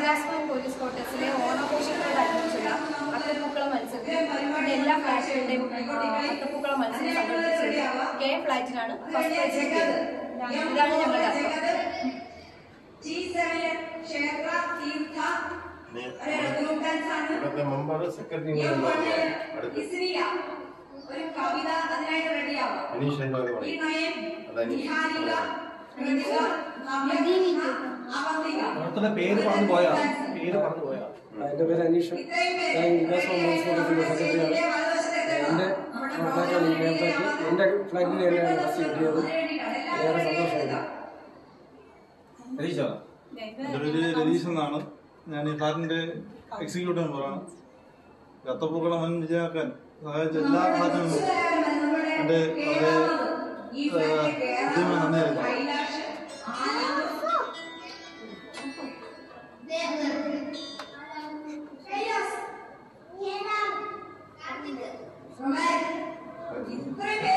Vikas police ക്വാർട്ടേഴ്സിലെ ഓണാഘോഷത്തോടനുബന്ധിച്ചുള്ള അത്തപ്പൂക്കള മത്സരത്തിൽ ഇവിടെ എല്ലാ ഫ്ലാറ്റുകളുടെയും അത്തപ്പൂക്കള മത്സരം സംഘടിപ്പിച്ചത് കെ ഫ്ലാറ്റിനാണ് ഫസ്റ്റ് പ്രൈസ് കിട്ടിയത് ഇതാണ് ഞങ്ങളുടെ അർത്ഥം ഇവിടുത്തെ മെമ്പർ സെക്രട്ടറി അടുത്ത് ഒരു കവിത അതിനായിട്ട് റെഡിയാവാം അനീഷ് എന്നോട് ഈ പറയും നയം അത് അനീഷ് നിഹാരിക കൃതിക, അവന്തിക. ഓരോരുത്തരുടെ പേര് പറഞ്ഞു പോയാ പേര് പറഞ്ഞു പോയാ എൻ്റെ പേര് അനീഷ് ഇത്രയും പേര് ഞാൻ വികാസ് മുനിസിപ്പാലിറ്റിയുടെ സെക്രട്ടറിയാണ് ഇതിലെ വലതുവശത്തേക്ക് എൻ്റെ ഫ്ലാറ്റാണ് ഈ മെയിൻ ഫ്ലാറ്റ് എൻ്റെ ഫ്ലാറ്റിന് തന്നെയാണ് ഫസ്റ്റ് കിട്ടിയത് ഏറെ സന്തോഷമുണ്ട് രതീഷോ എൻ്റെ പേര് രതീഷ് എന്നാണ് ഞാൻ ഈ ഫ്ലാറ്റിന്റെ എക്സിക്യൂട്ടീവ് മെമ്പറാണ് കത്തപ്പൂക്കളം വൻ വിജയമാക്കാൻ സഹായിച്ച എല്ലാ ഫ്ലാറ്റിനും എൻ്റെ വളരെ ഉദ്യമം നന്ദി അറിയിക്കുന്നു കൈലാഷ് ഇത്രയും പേര്